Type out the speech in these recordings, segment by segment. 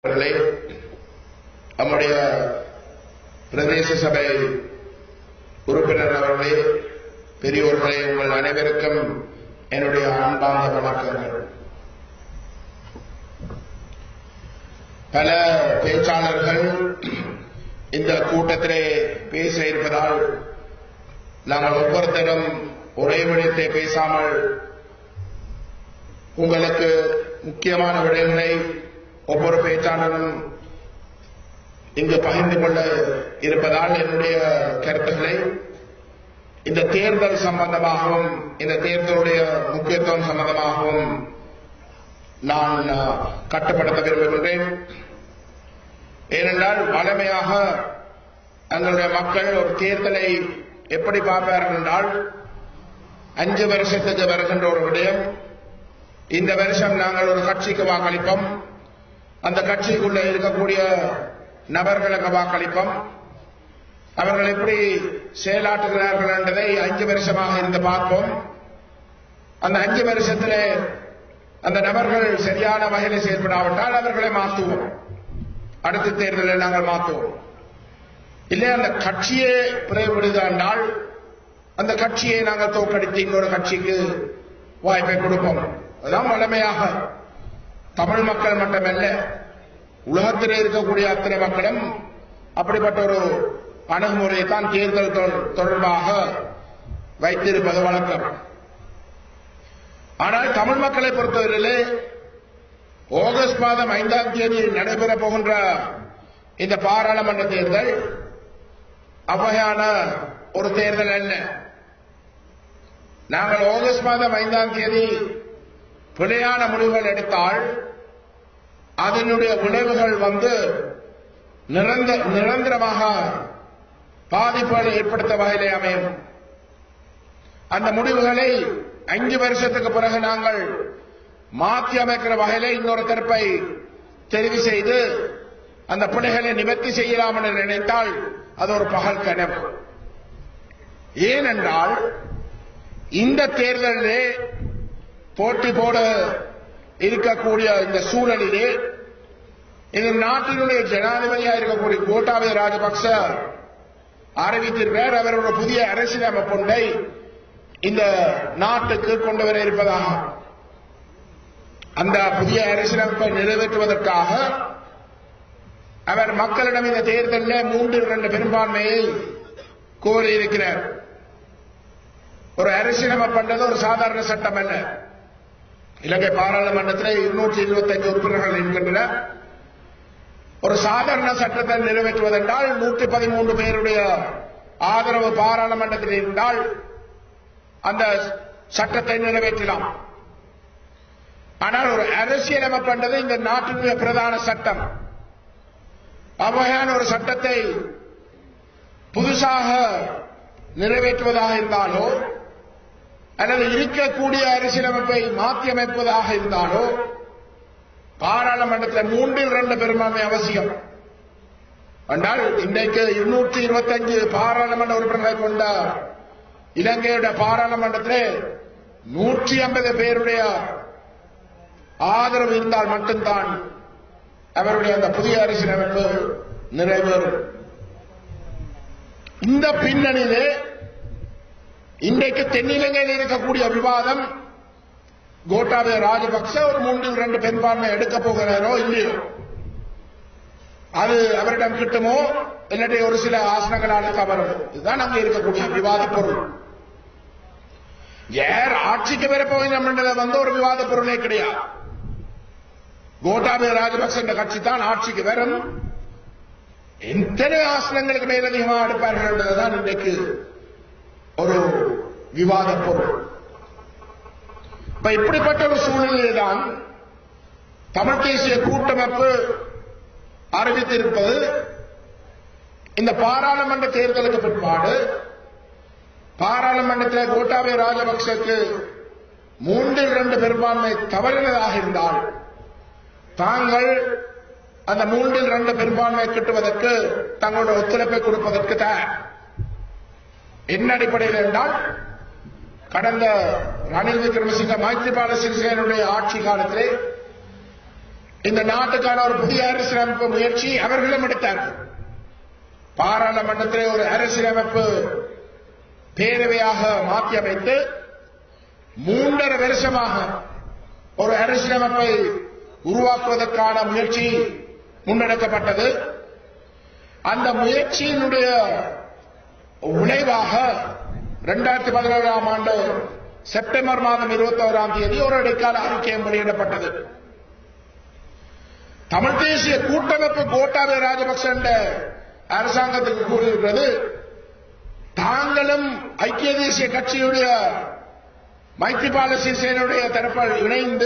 அவர்களே நம்முடைய பிரதேச சபை உறுப்பினர் அவர்களே பெரியோர்களே உங்கள் அனைவருக்கும் என்னுடைய அன்பார்ந்த வணக்கங்கள் பல பேச்சாளர்கள் இந்த கூட்டத்திலே பேச இருப்பதால் நாங்கள் ஒவ்வொருத்தரும் ஒரே விடயத்தை பேசாமல் உங்களுக்கு முக்கியமான விடயங்களை ஒவ்வொரு பேச்சாளரும் இங்கு பகிர்ந்து கொள்ள இருப்பதால் என்னுடைய கருத்துக்களை இந்த தேர்தல் சம்பந்தமாகவும் இந்த தேர்தலுடைய முக்கியத்துவம் சம்பந்தமாகவும் நான் கட்டுப்படுத்த விரும்புகின்றேன் ஏனென்றால் வளமையாக எங்களுடைய மக்கள் ஒரு தேர்தலை எப்படி பார்ப்பார்கள் என்றால் அஞ்சு வருஷத்துக்கு வருகின்ற ஒரு விடயம் இந்த வருஷம் நாங்கள் ஒரு கட்சிக்கு வாக்களிப்போம் அந்த கட்சிக்குள்ள இருக்கக்கூடிய நபர்களுக்கு வாக்களிப்போம் அவர்கள் எப்படி செயலாற்றுகிறார்கள் என்பதை அஞ்சு வருஷமாக இருந்து பார்ப்போம் அந்த அஞ்சு வருஷத்தில் அந்த நபர்கள் சரியான வகையில் செயல்படாவிட்டால் அவர்களை மாற்றுவோம் அடுத்த தேர்தலில் நாங்கள் மாற்றுவோம் இல்லை அந்த கட்சியே பிறவிடுதாண்டால் அந்த கட்சியை நாங்கள் தோற்கடித்து இன்னொரு கட்சிக்கு வாய்ப்பை கொடுப்போம் அதுதான் வளமையாக தமிழ் மக்கள் மட்டுமல்ல உலகத்தில் இருக்கக்கூடிய அத்தனை மக்களும் அப்படிப்பட்ட ஒரு அணுகுமுறையை தான் தேர்தல் தொடர்பாக வைத்திருப்பது வழக்கம் ஆனால் தமிழ் மக்களை பொறுத்தவரையிலே ஆகஸ்ட் மாதம் ஐந்தாம் தேதி நடைபெறப் போகின்ற இந்த பாராளுமன்ற தேர்தல் அவ்வகையான ஒரு தேர்தல் அல்ல நாங்கள் ஆகஸ்ட் மாதம் ஐந்தாம் தேதி பிழையான முடிவுகள் எடுத்தால் அதனுடைய விளைவுகள் வந்து நிரந்தரமாக பாதிப்புகளை ஏற்படுத்த வகையிலே அமையும் அந்த முடிவுகளை அஞ்சு வருஷத்துக்கு பிறகு நாங்கள் மாற்றி அமைக்கிற வகையிலே இன்னொரு தரப்பை தெரிவு செய்து அந்த பிழைகளை நிவர்த்தி செய்யலாம் என்று நினைத்தால் அது ஒரு பகல் கனவு ஏனென்றால் இந்த தேர்தலிலே போட்டி போட இருக்கக்கூடிய இந்த சூழலிலே இந்த நாட்டினுடைய ஜனாதிபதியாக இருக்கக்கூடிய கோட்டாபய ராஜபக்ச அறிவித்திருக்கிறார் அவரோட புதிய அரசியலமைப்பு ஒன்றை இந்த நாட்டுக்கு கொண்டு வர இருப்பதாக அந்த புதிய அரசியலமைப்பை நிறைவேற்றுவதற்காக அவர் மக்களிடம் இந்த தேர்தலில் மூன்று இரண்டு பெரும்பான்மையை கோரியிருக்கிறார் ஒரு அரசியலமைப்பு பண்றது ஒரு சாதாரண சட்டம் அல்ல இலங்கை பாராளுமன்றத்தில் இருநூற்றி இருபத்தஞ்சு உறுப்பினர்கள் இருக்கின்றன ஒரு சாதாரண சட்டத்தை நிறைவேற்றுவதென்றால் நூற்றி பதிமூன்று பேருடைய ஆதரவு பாராளுமன்றத்தில் இருந்தால் அந்த சட்டத்தை நிறைவேற்றலாம் ஆனால் ஒரு அரசியலமைப்பு என்றது இந்த நாட்டினுடைய பிரதான சட்டம் அவ்வகையான ஒரு சட்டத்தை புதுசாக நிறைவேற்றுவதாக இருந்தாலோ அல்லது இருக்கக்கூடிய அரசியலமைப்பை மாற்றி அமைப்பதாக இருந்தாலோ பாராளுமன்றத்தில் மூன்றில் இரண்டு பெரும்பான்மை அவசியம் என்றால் இன்றைக்கு இருநூற்றி இருபத்தஞ்சு பாராளுமன்ற உறுப்பினர்களை கொண்ட இலங்கையுடைய பாராளுமன்றத்தில் நூற்றி ஐம்பது பேருடைய ஆதரவு இருந்தால் மட்டும்தான் அவருடைய அந்த புதிய அரசியலமைப்பு நிறைவேறும் இந்த பின்னணியிலே இன்றைக்கு தென்னிலங்கையில் இருக்கக்கூடிய விவாதம் கோட்டாபய ராஜபக்ச ஒரு மூன்றில் ரெண்டு பெரும்பான்மை எடுக்க போகிறாரோ இல்லையோ அது அவரிடம் கிட்டுமோ இல்லாட்டி ஒரு சில ஆசனங்களால் கவரும் இதுதான் அங்கே இருக்கக்கூடிய விவாத பொருள் யார் ஆட்சிக்கு வர போகிறோம் வந்து ஒரு விவாத பொருளே கிடையாது கோட்டாபய ராஜபக்ச என்ற கட்சி தான் ஆட்சிக்கு வரும் எத்தனை ஆசனங்களுக்கு மேலதிகமாக எடுப்பார்கள் என்பதுதான் இன்றைக்கு ஒரு விவாத பொருள் இப்ப இப்படிப்பட்ட ஒரு சூழ்நிலையில் தான் தமிழ் தேசிய கூட்டமைப்பு அறிவித்திருப்பது இந்த பாராளுமன்ற தேர்தலுக்கு பிற்பாடு பாராளுமன்றத்தில் கோட்டாபய ராஜபக்சக்கு மூன்றில் இரண்டு பெரும்பான்மை தவறினதாக இருந்தால் தாங்கள் அந்த மூன்றில் இரண்டு பெரும்பான்மை கிட்டுவதற்கு தங்களுடைய ஒத்துழைப்பை கொடுப்பதற்கு தயார் என்ன அடிப்படையில் என்றால் கடந்த ரணில் விக்ரமசிங்க மைத்ரிபால சிறிசேனுடைய ஆட்சி காலத்திலே இந்த நாட்டுக்கான ஒரு புதிய அரசியலமைப்பு முயற்சி அவர்களும் எடுத்தார்கள் பாராளுமன்றத்திலே ஒரு அரசியலமைப்பு பேரவையாக மாற்றி அமைத்து மூன்றரை வருஷமாக ஒரு அரசியலமைப்பை உருவாக்குவதற்கான முயற்சி முன்னெடுக்கப்பட்டது அந்த முயற்சியினுடைய விளைவாக இரண்டாயிரத்தி பதினேழாம் ஆண்டு செப்டம்பர் மாதம் இருபத்தி ஓராம் தேதி ஒரு இடைக்கால அறிக்கையும் வெளியிடப்பட்டது தமிழ் தேசிய கூட்டமைப்பு கோட்டாபய ராஜபக்ச என்ற அரசாங்கத்துக்கு கூறியிருக்கிறது தாங்களும் ஐக்கிய தேசிய கட்சியுடைய மைத்ரிபால சிறிசேனுடைய தரப்பில் இணைந்து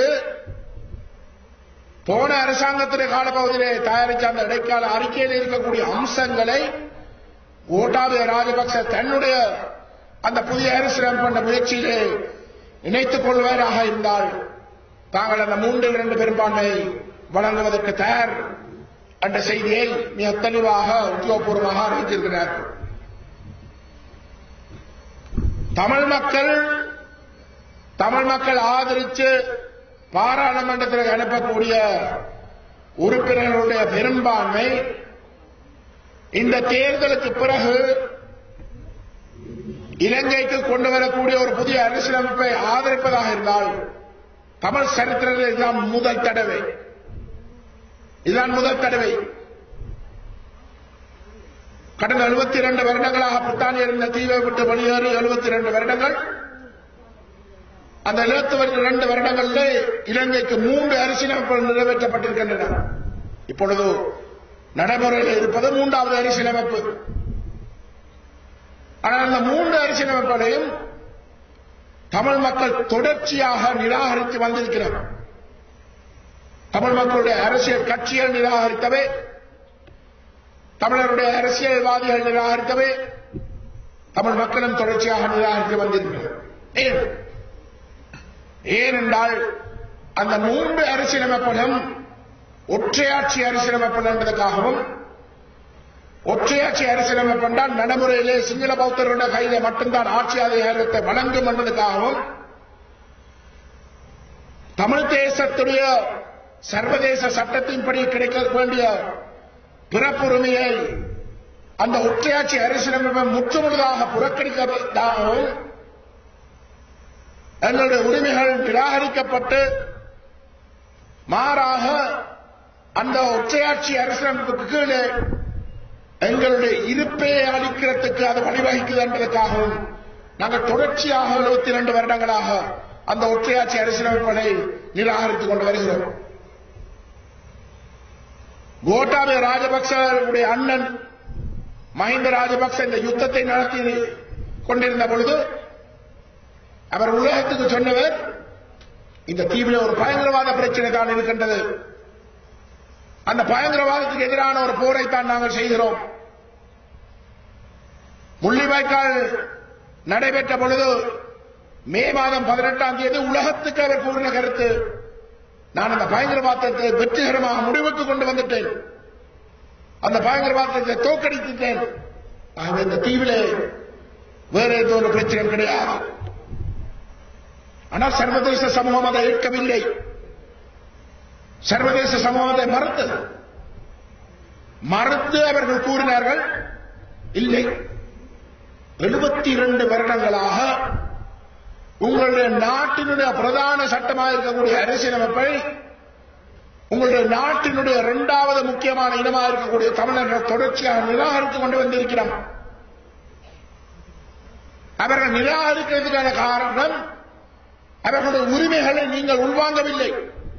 போன அரசாங்கத்துடைய காலப்பகுதியிலே தயாரித்த அந்த இடைக்கால அறிக்கையில் இருக்கக்கூடிய அம்சங்களை ஓட்டாபய ராஜபக்ச தன்னுடைய அந்த புதிய அரசியலமைப்பு என்ற முயற்சியிலே இணைத்துக் கொள்வதாக இருந்தால் தாங்கள் அந்த மூன்றில் இரண்டு பெரும்பான்மை வழங்குவதற்கு தயார் என்ற செய்தியை மிக தெளிவாக உத்தியோகபூர்வமாக அறிவித்திருக்கிறார்கள் தமிழ் மக்கள் தமிழ் மக்கள் ஆதரித்து பாராளுமன்றத்தில் அனுப்பக்கூடிய உறுப்பினர்களுடைய பெரும்பான்மை இந்த தேர்தலுக்கு பிறகு இலங்கைக்கு கொண்டு வரக்கூடிய ஒரு புதிய அரசியலமைப்பை ஆதரிப்பதாக இருந்தால் தமிழ் சரித்திரத்தில் இதுதான் முதல் தடவை இதுதான் முதல் தடவை கடந்த எழுபத்தி இரண்டு வருடங்களாக பிரித்தானிய இருந்த தீவை விட்டு வெளியேறி எழுபத்தி இரண்டு வருடங்கள் அந்த எழுபத்தி இரண்டு வருடங்களில் இலங்கைக்கு மூன்று அரசியலமைப்புகள் நிறைவேற்றப்பட்டிருக்கின்றன இப்பொழுது நடைமுறையில் இருப்பது மூன்றாவது அரசியலமைப்பு ஆனால் அந்த மூன்று அரசியலமைப்புகளையும் தமிழ் மக்கள் தொடர்ச்சியாக நிராகரித்து வந்திருக்கிறார் தமிழ் மக்களுடைய அரசியல் கட்சிகள் நிராகரித்தவை தமிழருடைய அரசியல்வாதிகள் நிராகரித்தவை தமிழ் மக்களும் தொடர்ச்சியாக நிராகரித்து வந்திருக்கிறார் ஏன் ஏனென்றால் அந்த மூன்று அரசியலமைப்புகளும் ஒற்றையாட்சி அரசியலமைப்பு என்பதற்காகவும் ஒற்றையாட்சி அரசியலமைப்பு என்றால் நடைமுறையிலே சிங்கள பௌத்தர்களுடைய கையில மட்டும்தான் ஆட்சி அதிகாரத்தை வழங்கும் என்பதற்காகவும் தமிழ் தேசத்துடைய சர்வதேச சட்டத்தின்படி கிடைக்க வேண்டிய பிறப்புரிமையை அந்த ஒற்றையாட்சி அரசியலமைப்பை முற்றுமுழுதாக புறக்கணிக்கப்பட்டதாகவும் எங்களுடைய உரிமைகள் நிராகரிக்கப்பட்டு மாறாக அந்த ஒற்றையாட்சி அரசியலமைப்புக்கு கீழே எங்களுடைய இருப்பை அளிக்கிறதுக்கு அது வழிவகுக்குது என்பதற்காகவும் நாங்கள் தொடர்ச்சியாக எழுபத்தி இரண்டு வருடங்களாக அந்த ஒற்றையாட்சி அரசியலமைப்புகளை நிராகரித்துக் கொண்டு வருகிறோம் கோட்டாபய ராஜபக்சவுடைய அண்ணன் மஹிந்த ராஜபக்ச இந்த யுத்தத்தை நடத்தி கொண்டிருந்த பொழுது அவர் உலகத்துக்கு சொன்னவர் இந்த தீவில் ஒரு பயங்கரவாத பிரச்சனை தான் இருக்கின்றது அந்த பயங்கரவாதத்துக்கு எதிரான ஒரு போரைத்தான் நாங்கள் செய்கிறோம் முள்ளிவாய்க்கால் நடைபெற்ற பொழுது மே மாதம் பதினெட்டாம் தேதி உலகத்துக்கு அவர் கூறின கருத்து நான் அந்த பயங்கரவாதத்தை வெற்றிகரமாக முடிவுக்கு கொண்டு வந்துட்டேன் அந்த பயங்கரவாதத்தை தோக்கடித்துட்டேன் ஆகவே இந்த தீவிலே வேற ஏதோ ஒரு பிரச்சனை கிடையாது ஆனால் சர்வதேச சமூகம் அதை ஏற்கவில்லை சர்வதேச சமூகம் அதை மறுத்தது மறுத்து அவர்கள் கூறினார்கள் இல்லை எழுபத்தி இரண்டு வருடங்களாக உங்களுடைய நாட்டினுடைய பிரதான சட்டமாக இருக்கக்கூடிய அரசியலமைப்பை உங்களுடைய நாட்டினுடைய இரண்டாவது முக்கியமான இனமாக இருக்கக்கூடிய தமிழர்கள் தொடர்ச்சியாக நிராகரித்துக் கொண்டு வந்திருக்கிறோம் அவர்கள் நிராகரிக்கிறதுக்கான காரணம் அவர்களுடைய உரிமைகளை நீங்கள் உள்வாங்கவில்லை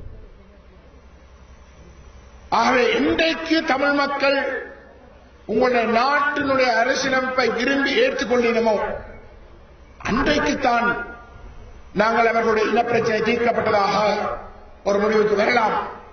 ஆகவே இன்றைக்கு தமிழ் மக்கள் உங்களுடைய நாட்டினுடைய அரசியலமைப்பை விரும்பி ஏற்றுக்கொள்ளினமோ அன்றைக்குத்தான் நாங்கள் அவர்களுடைய இனப்பிரச்சனை தீர்க்கப்பட்டதாக ஒரு முடிவுக்கு வரலாம்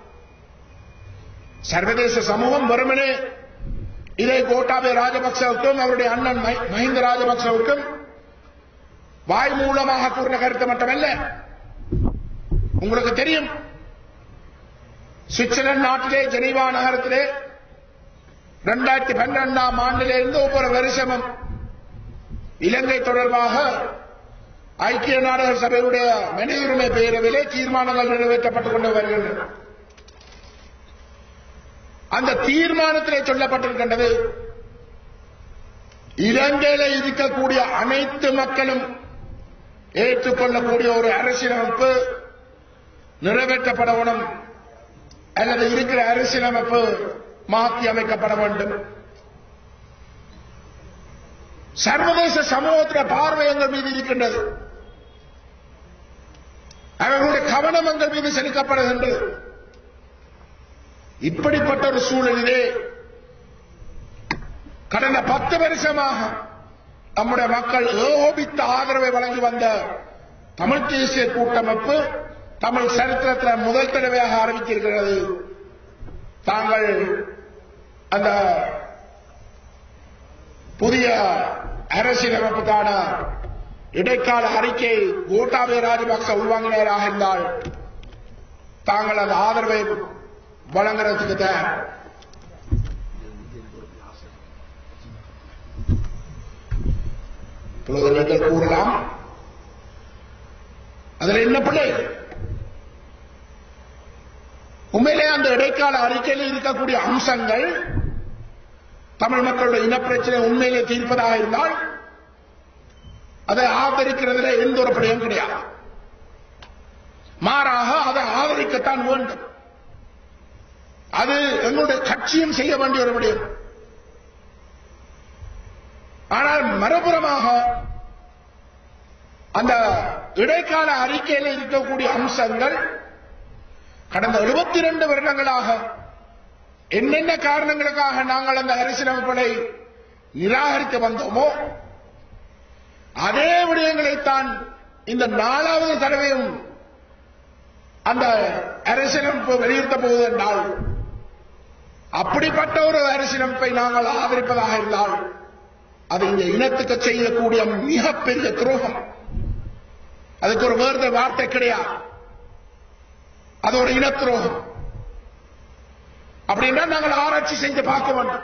சர்வதேச சமூகம் வெறுமனே இதை கோட்டாபய ராஜபக்சவுக்கும் அவருடைய அண்ணன் மஹிந்த ராஜபக்சவுக்கும் வாய் மூலமாக கூறின கருத்து மட்டுமல்ல உங்களுக்கு தெரியும் சுவிட்சர்லாந்து நாட்டிலே ஜெனீவா நகரத்திலே இரண்டாயிரத்தி பன்னிரெண்டாம் ஆண்டிலிருந்து ஒவ்வொரு வருஷமும் இலங்கை தொடர்பாக ஐக்கிய நாடுகள் சபையுடைய மனித உரிமை பேரவையிலே தீர்மானங்கள் நிறைவேற்றப்பட்டுக் கொண்டு வருகின்றன அந்த தீர்மானத்திலே சொல்லப்பட்டிருக்கின்றது இலங்கையில இருக்கக்கூடிய அனைத்து மக்களும் ஏற்றுக்கொள்ளக்கூடிய ஒரு அரசியலமைப்பு நிறைவேற்றப்படணும் அல்லது இருக்கிற அரசியலமைப்பு மாற்றி அமைக்கப்பட வேண்டும் சர்வதேச சமூகத்தின் பார்வை எங்கள் மீது இருக்கின்றது அவர்களுடைய கவனம் எங்கள் மீது செலுத்தப்படுகின்றது இப்படிப்பட்ட ஒரு சூழலிலே கடந்த பத்து வருஷமாக நம்முடைய மக்கள் ஏகோபித்த ஆதரவை வழங்கி வந்த தமிழ் தேசிய கூட்டமைப்பு தமிழ் சரித்திரத்தில் முதல் தடவையாக ஆரம்பித்திருக்கிறது தாங்கள் அந்த புதிய அரசியலமைப்புக்கான இடைக்கால அறிக்கை கோட்டாபய ராஜபக்ச உள்வாங்கினராக இருந்தால் தாங்கள் அந்த ஆதரவை வழங்குறதுக்கு தயார் இப்பொழுது நீங்கள் கூறலாம் அதுல என்ன பிள்ளை உண்மையிலே அந்த இடைக்கால அறிக்கையில் இருக்கக்கூடிய அம்சங்கள் தமிழ் மக்களுடைய இனப்பிரச்சனை உண்மையிலே தீர்ப்பதாக இருந்தால் அதை ஆதரிக்கிறதுல எந்த ஒரு பிழையும் கிடையாது மாறாக அதை ஆதரிக்கத்தான் வேண்டும் அது எங்களுடைய கட்சியும் செய்ய வேண்டிய ஒரு விடயம் ஆனால் மறுபுறமாக அந்த இடைக்கால அறிக்கையில் இருக்கக்கூடிய அம்சங்கள் கடந்த எழுபத்தி இரண்டு வருடங்களாக என்னென்ன காரணங்களுக்காக நாங்கள் அந்த அரசியலமைப்புகளை நிராகரித்து வந்தோமோ அதே விடயங்களைத்தான் இந்த நாலாவது தடவையும் அந்த அரசியலமைப்பு வலியுறுத்த போவது என்றால் அப்படிப்பட்ட ஒரு அரசியலமைப்பை நாங்கள் ஆதரிப்பதாக இருந்தால் அது இந்த இனத்துக்கு செய்யக்கூடிய மிகப்பெரிய துரோகம் அதுக்கு ஒரு வேறு வார்த்தை கிடையாது அது ஒரு இன துரோகம் அப்படின்னா நாங்கள் ஆராய்ச்சி செய்து பார்க்க வேண்டும்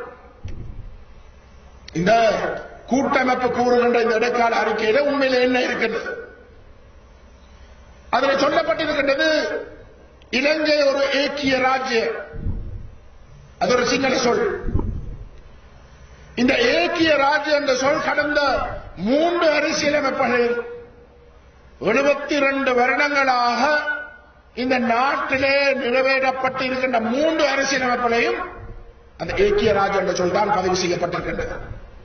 இந்த கூட்டமைப்பு கூறுகின்ற இந்த இடைக்கால அறிக்கையில உண்மையில என்ன இருக்கின்றது அதில் சொல்லப்பட்டிருக்கின்றது இலங்கை ஒரு ஏக்கிய ராஜ்யம் அது ஒரு சிங்கள சொல் இந்த ஏக்கிய ராஜ்யம் என்ற சொல் கடந்த மூன்று அரசியலமைப்புகள் எழுபத்தி இரண்டு வருடங்களாக இந்த நாட்டிலே நிறைவேற்றப்பட்டு இருக்கின்ற மூன்று அரசியலமைப்புகளையும் அந்த ஏக்கிய ராஜ்யம் என்ற சொல் தான் பதிவு செய்யப்பட்டிருக்கின்றது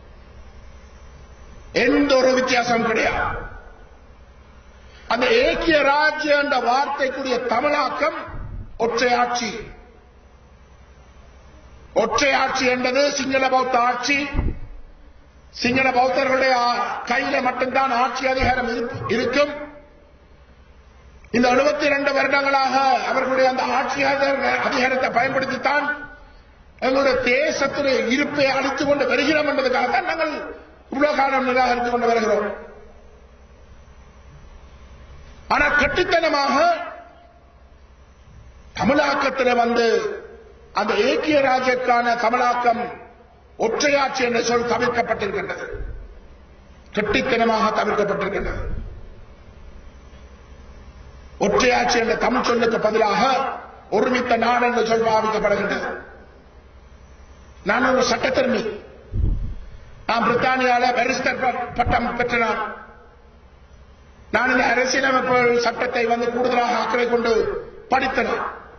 எந்த ஒரு வித்தியாசம் கிடையாது அந்த ஏக்கிய ராஜ்யம் என்ற வார்த்தைக்குரிய தமிழாக்கம் ஒற்றையாட்சி ஒற்றையாட்சி என்பது சிங்கள பௌத்த ஆட்சி சிங்கள பௌத்தர்களுடைய கையில மட்டும்தான் ஆட்சி அதிகாரம் இருக்கும் இந்த எழுபத்தி இரண்டு வருடங்களாக அவர்களுடைய அந்த ஆட்சி அதிகாரத்தை பயன்படுத்தித்தான் எங்களுடைய தேசத்துடைய இருப்பை அழித்துக் கொண்டு வருகிறோம் என்பதற்காக தான் நாங்கள் இவ்வளவு காலம் நிராகரித்துக் கொண்டு வருகிறோம் ஆனால் கட்டுத்தனமாக தமிழாக்கத்தில் வந்து அந்த ஏக்கிய ராஜ்யக்கான தமிழாக்கம் ஒற்றையாட்சி என்ற சொல் தவிர்க்கப்பட்டிருக்கின்றது கெட்டித்தனமாக தவிர்க்கப்பட்டிருக்கின்றது ஒற்றையாட்சி என்ற தமிழ் சொல்லுக்கு பதிலாக ஒருமித்த நாடு என்ற சொல் பாவிக்கப்படுகின்றது நான் ஒரு சட்டத்திறனி நான் பிரித்தானியால பெரிஸ்டர் பட்டம் பெற்ற நான் நான் இந்த அரசியலமைப்பு சட்டத்தை வந்து கூடுதலாக அக்கறை கொண்டு படித்தேன்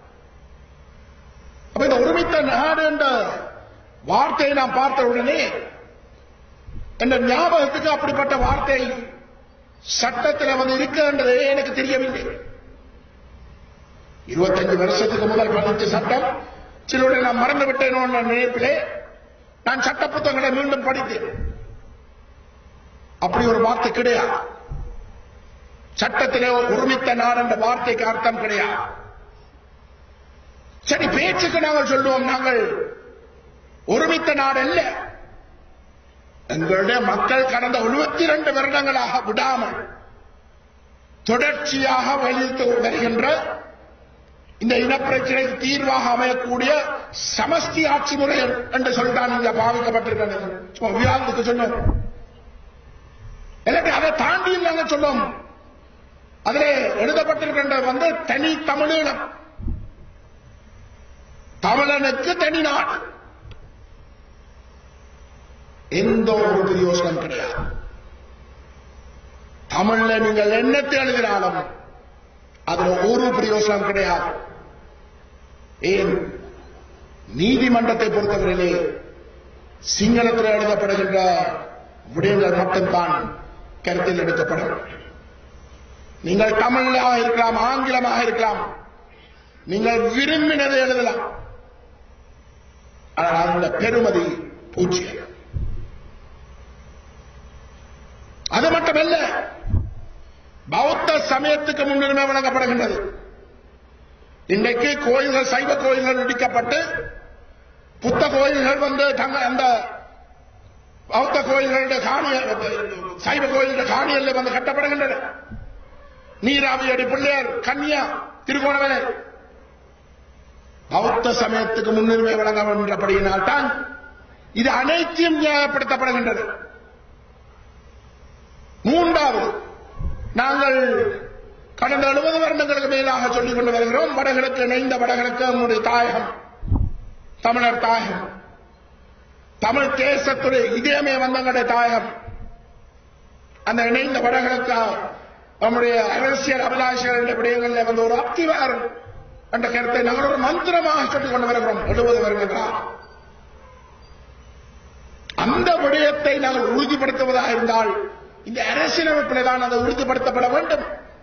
அப்ப இந்த ஒருமித்த நாடு என்ற வார்த்தையை நான் பார்த்த உடனே என்ற ஞாபகத்துக்கு அப்படிப்பட்ட வார்த்தை சட்டத்தில் வந்து இருக்கின்றதே எனக்கு தெரியவில்லை இருபத்தஞ்சு வருஷத்துக்கு முதல் பதினஞ்சு சட்டம் சிலருடைய நான் மறந்து விட்டேனோ என்ற நினைப்பிலே நான் சட்ட புத்தகங்களை மீண்டும் படித்தேன் அப்படி ஒரு வார்த்தை கிடையாது சட்டத்திலே ஒருமித்த நாடு என்ற வார்த்தைக்கு அர்த்தம் கிடையாது சரி பேச்சுக்கு நாங்கள் சொல்லுவோம் நாங்கள் ஒருமித்த நாடு அல்ல எங்களுடைய மக்கள் கடந்த எழுபத்தி இரண்டு வருடங்களாக விடாமல் தொடர்ச்சியாக வலியுறுத்தி வருகின்ற இந்த இனப்பிரச்சனைக்கு தீர்வாக அமையக்கூடிய சமஸ்தி ஆட்சி முறை என்று சொல்லிதான் இங்க பாவிக்கப்பட்டிருக்கிறது சும்மா விவாதத்துக்கு சொன்னோம் எனக்கு அதை தாண்டியும் நாங்கள் சொன்னோம் அதிலே எழுதப்பட்டிருக்கின்ற வந்து தனி தமிழீழம் தமிழனுக்கு தனி நாடு எந்த ஒரு பிரயோசனம் கிடையாது தமிழ்ல நீங்கள் எண்ணத்தை எழுதினாலும் அதுல ஒரு பிரயோசனம் கிடையாது ஏன் நீதிமன்றத்தை பொறுத்தவரையிலே சிங்களத்தில் எழுதப்படுகின்ற விடயங்கள் மட்டும்தான் கருத்தில் எடுக்கப்படும் நீங்கள் தமிழாக இருக்கலாம் ஆங்கிலமாக இருக்கலாம் நீங்கள் விரும்பினதை எழுதலாம் ஆனால் அந்த பெருமதி பூஜ்ஜியம் அது மட்டுமல்ல பௌத்த சமயத்துக்கு முன்னுரிமை வழங்கப்படுகின்றது இன்றைக்கு கோயில்கள் சைவ கோயில்கள் இடிக்கப்பட்டு புத்த கோயில்கள் வந்து தங்க அந்த பௌத்த கோயில்களுடைய காணி சைவ கோயிலுடைய காணியில் வந்து கட்டப்படுகின்றன நீராவியடி பிள்ளையார் கன்னியா திருகோணமலை பௌத்த சமயத்துக்கு முன்னுரிமை வழங்கப்படுகின்றபடியினால் தான் இது அனைத்தையும் நியாயப்படுத்தப்படுகின்றது மூன்றாவது நாங்கள் கடந்த எழுபது வருடங்களுக்கு மேலாக சொல்லிக் கொண்டு வருகிறோம் வடகிழக்கு இணைந்த வடகிழக்கு நம்முடைய தாயகம் தமிழர் தாயகம் தமிழ் தேசத்துடைய இதயமே வந்தங்களுடைய தாயகம் அந்த இணைந்த வடகிழக்கு நம்முடைய அரசியல் அபிலாஷர்களுடைய விடயங்களில் வந்து ஒரு அத்திவார் என்ற கருத்தை நாங்கள் ஒரு மந்திரமாக சொல்லிக் கொண்டு வருகிறோம் எழுபது வருகிறார் அந்த விடயத்தை நாங்கள் உறுதிப்படுத்துவதாக இருந்தால் இந்த அரசியலமைப்பில் தான் அது உறுதிப்படுத்தப்பட வேண்டும்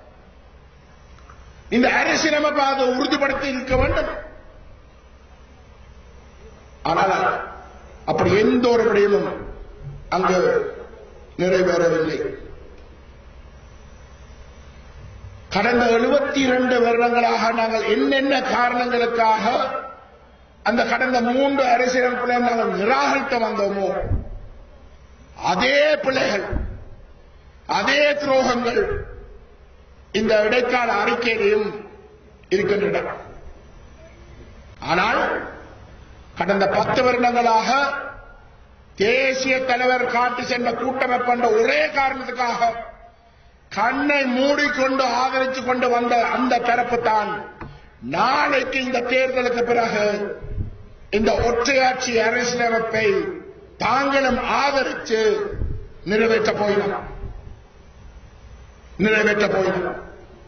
இந்த அரசியலமைப்பு அதை உறுதிப்படுத்தி இருக்க வேண்டும் ஆனால் அப்படி எந்த ஒரு விடயமும் அங்கு நிறைவேறவில்லை கடந்த எழுபத்தி இரண்டு வருடங்களாக நாங்கள் என்னென்ன காரணங்களுக்காக அந்த கடந்த மூன்று அரசியலமைப்புகளை நாங்கள் நிராகரித்து வந்தோமோ அதே பிள்ளைகள் அதே துரோகங்கள் இந்த இடைக்கால அறிக்கையிலையும் இருக்கின்றன ஆனால் கடந்த பத்து வருடங்களாக தேசிய தலைவர் காட்டி சென்ற கூட்டமைப்பு என்ற ஒரே காரணத்துக்காக கண்ணை மூடிக்கொண்டு ஆதரித்துக் கொண்டு வந்த அந்த தரப்பு தான் நாளைக்கு இந்த தேர்தலுக்கு பிறகு இந்த ஒற்றையாட்சி அரசியலமைப்பை தாங்களும் ஆதரித்து நிறைவேற்ற போயினோம் நிறைவேற்ற போயினோம்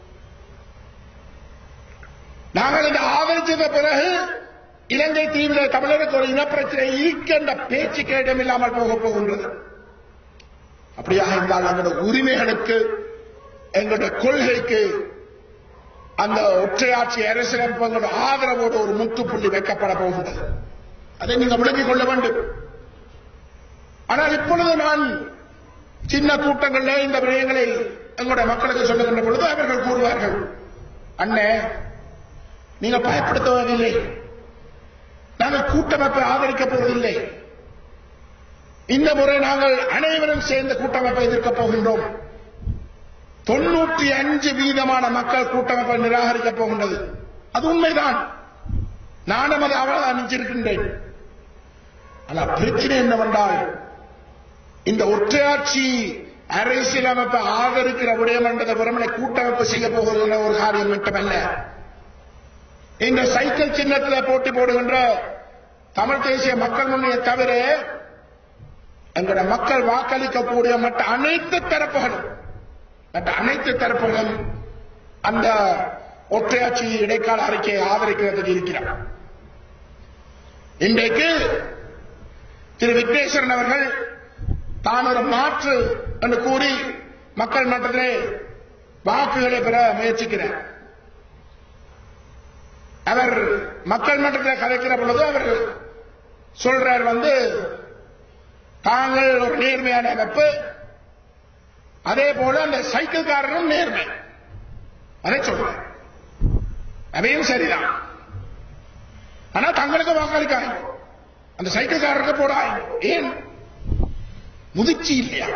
நாங்கள் இந்த ஆதரிச்சத பிறகு இலங்கை தீவில் தமிழருக்கு ஒரு இனப்பிரச்சனை இருக்கின்ற பேச்சுக்கு இடமில்லாமல் போக போகின்றது அப்படியாக இருந்தால் எங்களுடைய உரிமைகளுக்கு எங்களுடைய கொள்கைக்கு அந்த ஒற்றையாட்சி அரசியலமைப்பு எங்களுடைய ஆதரவோடு ஒரு முற்றுப்புள்ளி வைக்கப்பட போகின்றது அதை நீங்கள் விளங்கிக் கொள்ள வேண்டும் ஆனால் இப்பொழுது நான் சின்ன கூட்டங்களில் இந்த விடயங்களை எங்களுடைய மக்களுக்கு சொல்லுகின்ற பொழுது அவர்கள் கூறுவார்கள் அண்ணே நீங்க பயப்படுத்துவதில்லை நாங்கள் கூட்டமைப்பை ஆதரிக்கப் போவதில்லை இந்த முறை நாங்கள் அனைவரும் சேர்ந்த கூட்டமைப்பை எதிர்க்கப் போகின்றோம் தொன்னூற்றி அஞ்சு வீதமான மக்கள் கூட்டமைப்பை நிராகரிக்கப் போகின்றது அது உண்மைதான் நானும் அதை அவதானிச்சிருக்கின்றேன் ஆனால் பிரச்சனை என்னவென்றால் இந்த ஒற்றையாட்சி அரசியலமைப்பை ஆதரிக்கிற விடயம் என்றதை வெறுமனை கூட்டமைப்பு செய்ய போகிற ஒரு காரியம் மட்டுமல்ல இந்த சைக்கிள் சின்னத்தில் போட்டி போடுகின்ற தமிழ் தேசிய மக்கள் முன்னைய தவிர எங்களுடைய மக்கள் வாக்களிக்கக்கூடிய மற்ற அனைத்து தரப்புகளும் மற்ற அனைத்து தரப்புகளும் அந்த ஒற்றையாட்சி இடைக்கால அறிக்கையை ஆதரிக்கிறதுக்கு இருக்கிறார் இன்றைக்கு திரு விக்னேஸ்வரன் அவர்கள் தான் ஒரு மாற்று என்று கூறி மக்கள் மன்றத்திலே வாக்குகளை பெற முயற்சிக்கிறார் அவர் மக்கள் மன்றத்தில் கதைக்கிற பொழுது அவர் சொல்றார் வந்து தாங்கள் ஒரு நேர்மையான அமைப்பு அதே போல அந்த சைக்கிள்காரரும் நேர்மை அதை சொல்றார் அதையும் சரிதான் ஆனா தங்களுக்கு வாக்களிக்காங்க அந்த சைக்கிள்காரருக்கு போடாங்க ஏன் முதிர்ச்சி இல்லையா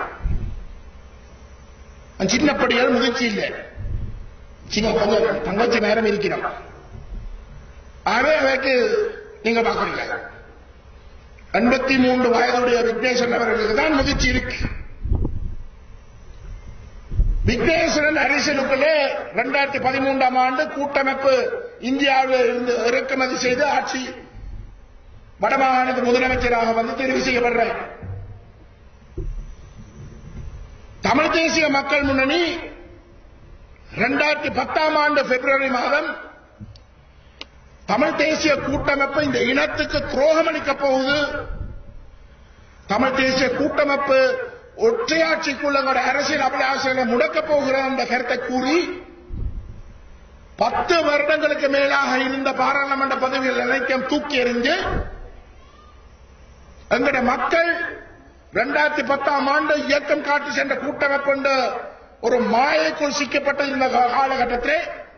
சின்னப்படியால் முதிர்ச்சி இல்லை சின்ன கொஞ்சம் தங்கச்சி நேரம் இருக்கிறோம் ஆகவே அவைக்கு நீங்க பார்க்கறீங்க எண்பத்தி மூன்று வயதுடைய விக்னேஸ்வரன் அவர்களுக்கு தான் முதிர்ச்சி இருக்கு விக்னேஸ்வரன் அரசியலுக்குள்ளே இரண்டாயிரத்தி பதிமூன்றாம் ஆண்டு கூட்டமைப்பு இந்தியாவில் இருந்து இறக்குமதி செய்து ஆட்சி வடமாகாணத்து முதலமைச்சராக வந்து தெரிவு செய்யப்படுறார் தமிழ் தேசிய மக்கள் முன்னணி இரண்டாயிரத்தி பத்தாம் ஆண்டு பிப்ரவரி மாதம் தமிழ் தேசிய கூட்டமைப்பு இந்த இனத்துக்கு துரோகம் அளிக்கப் போகுது தமிழ் தேசிய கூட்டமைப்பு ஒற்றையாட்சிக்குள்ள எங்களுடைய அரசியல் அபிலாசைகளை முடக்கப் போகிற அந்த கருத்தை கூறி பத்து வருடங்களுக்கு மேலாக இருந்த பாராளுமன்ற பதவிகள் அனைத்தையும் தூக்கி எறிந்து எங்களுடைய மக்கள் இரண்டாயிரத்தி பத்தாம் ஆண்டு இயக்கம் காட்டி சென்ற கூட்டமைப்பு கொண்ட ஒரு மாயைக்குள் சிக்கப்பட்ட இந்த காலகட்டத்திலே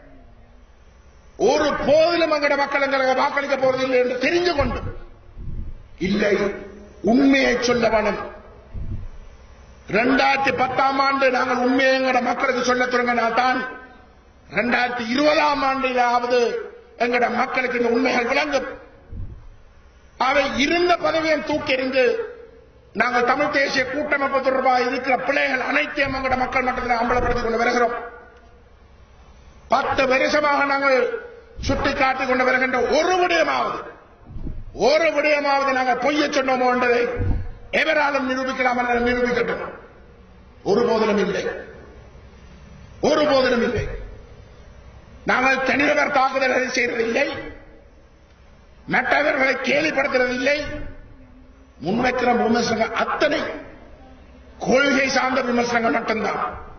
ஒரு போதிலும் எங்களுடைய மக்கள் எங்களுக்கு வாக்களிக்க போவதில்லை என்று தெரிந்து கொண்டு இல்லை உண்மையை சொல்ல வேணும் இரண்டாயிரத்தி பத்தாம் ஆண்டு நாங்கள் உண்மையை எங்கட மக்களுக்கு சொல்ல தொடங்கினால்தான் இரண்டாயிரத்தி இருபதாம் ஆண்டிலாவது எங்கட மக்களுக்கு இந்த உண்மைகள் விளங்கும் அவை இருந்த பதவியை தூக்கி எறிந்து நாங்கள் தமிழ் தேசிய கூட்டமைப்பு தொடர்பாக இருக்கிற பிள்ளைகள் அனைத்தையும் எங்கட மக்கள் மட்டத்தில் அம்பலப்படுத்திக் கொண்டு வருகிறோம் பத்து வருஷமாக நாங்கள் சுட்டிக்காட்டிக் கொண்டு வருகின்ற ஒரு விடயமாவது ஒரு விடயமாவது நாங்கள் பொய்ய சொன்னோமோ என்பதை எவராலும் நிரூபிக்கலாம் என நிரூபிக்கட்டும் ஒருபோதிலும் இல்லை ஒருபோதிலும் இல்லை நாங்கள் தனிநபர் தாக்குதல்களை செய்வதில்லை மற்றவர்களை கேலிப்படுத்துவதில்லை முன்வைக்கிற விமர்சனங்கள் அத்தனை கொள்கை சார்ந்த விமர்சனங்கள் மட்டும்தான்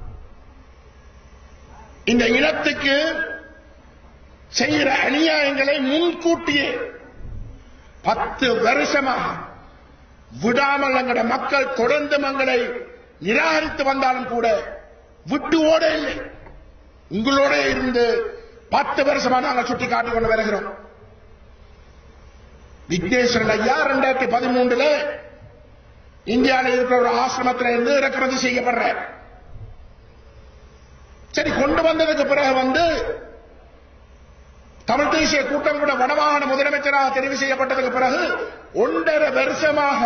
இந்த இனத்துக்கு செய்கிற அநியாயங்களை முன்கூட்டியே பத்து வருஷமாக விடாமல் எங்கட மக்கள் தொடர்ந்து மங்களை நிராகரித்து வந்தாலும் கூட விட்டு ஓட இல்லை உங்களோட இருந்து பத்து வருஷமா நாங்கள் சுட்டி காட்டிக் கொண்டு வருகிறோம் விக்னேஸ்வரன் ஐயா ரெண்டாயிரத்தி பதிமூன்றுல இந்தியாவில் இருக்கிற ஒரு ஆசிரமத்தில் இருந்து இறக்குமதி செய்யப்படுற சரி கொண்டு வந்ததுக்கு பிறகு வந்து தமிழ் தேசிய கூட்டம் கூட வடமாகாண முதலமைச்சராக தெரிவு செய்யப்பட்டதுக்கு பிறகு ஒன்றரை வருஷமாக